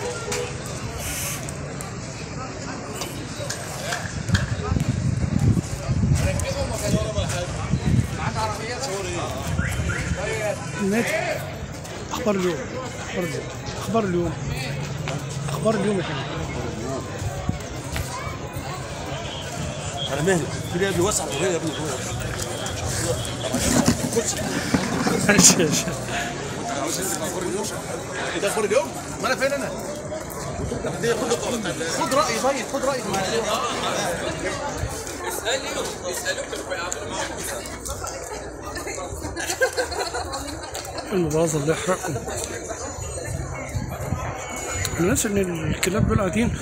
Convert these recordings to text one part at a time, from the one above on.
النت اخبار اليوم اخبار اليوم اخبار اليوم اخبار اليوم يا فندم على مهلك كده يا ابني وسع الطريق يا ابني ماشي يا شيخ. ده اخبار اليوم ما انا فين انا خد رايي طيب خد رايي المباظ اللي يحرقكم الناس ان الكلاب دول قاعدين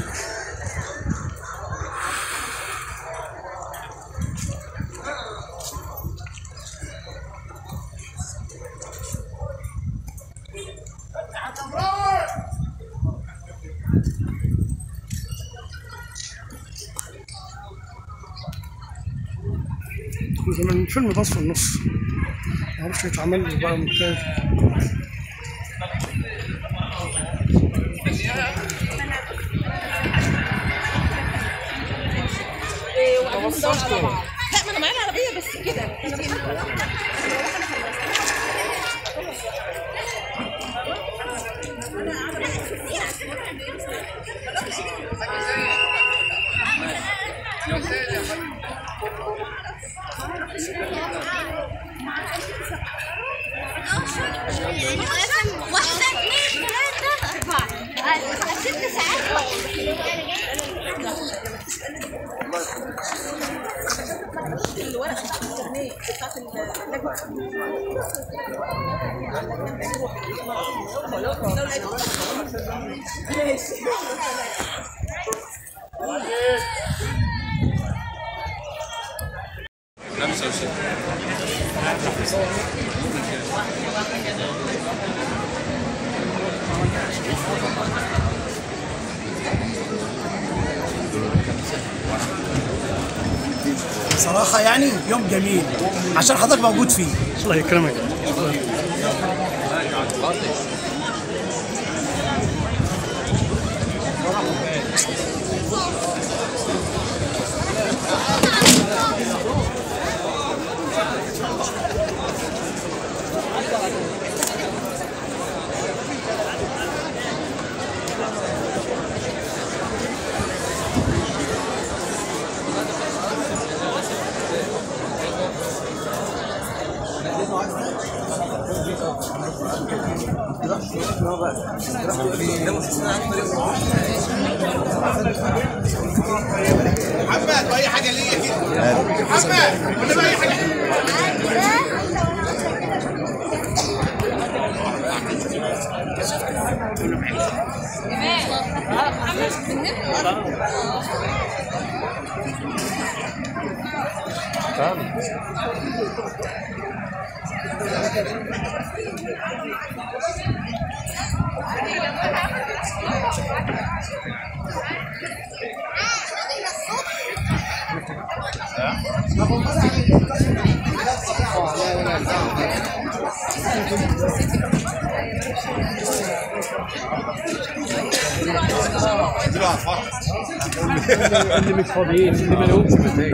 زمان الفيلم باظ في النص معرفش يتعمل له بقى من تاني لا ما انا معايا العربيه بس كده انا بحب واحدة اثنين ثلاثة أربعة ست ساعات الورقه بتاعت الكارنيه بتاعت اللجنه صراحة يعني يوم جميل عشان حضرتك موجود فيه الله يكرمك محمد واي حاجه ليا كده محمد قول لي اي حاجه اللي مش فاضيين اللي ما لهمش مزاج